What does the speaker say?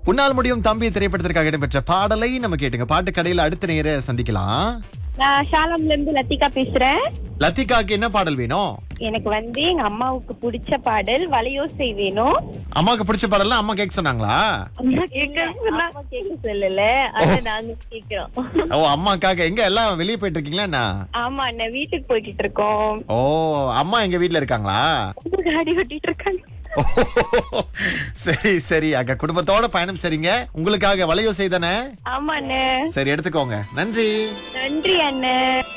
உன்னால் முடியும் தம்பி திரைப்படத்திற்காக இடம்பெற்ற பாடலை நம்ம கேட்டுங்க பாட்டு கடையில அடுத்த நேர சந்திக்கலாம் நான் ஷாலம்ல இருந்து லத்திகா பேசுறேன் லத்திகாக்கு என்ன பாடல் வேணும் எனக்கு வந்து எங்க அம்மாவுக்கு பிடிச்ச பாடல் வலையோசை வேணும் அம்மாவுக்கு பிடிச்ச பாடல்லாம் அம்மா கேட்க சொன்னாங்களா அம்மா கேட்க சொல்லல அத நாங்க கேக்குறோம் ஓ அம்மாக்காக எங்க எல்லாம் வெளியே போயிட்டு இருக்கீங்களா என்ன ஆமா அண்ணன் வீட்டுக்கு போய்கிட்டு இருக்கோம் ஓ அம்மா எங்க வீட்ல இருக்காங்களா காடி ஓட்டிட்டு இருக்காங்க சரி சரி அக்கா குடும்பத்தோட பயணம் சரிங்க உங்களுக்காக வளையோ செய்தானே ஆமா அண்ணன் சரி எடுத்துக்கோங்க நன்றி நன்றி அண்ணன்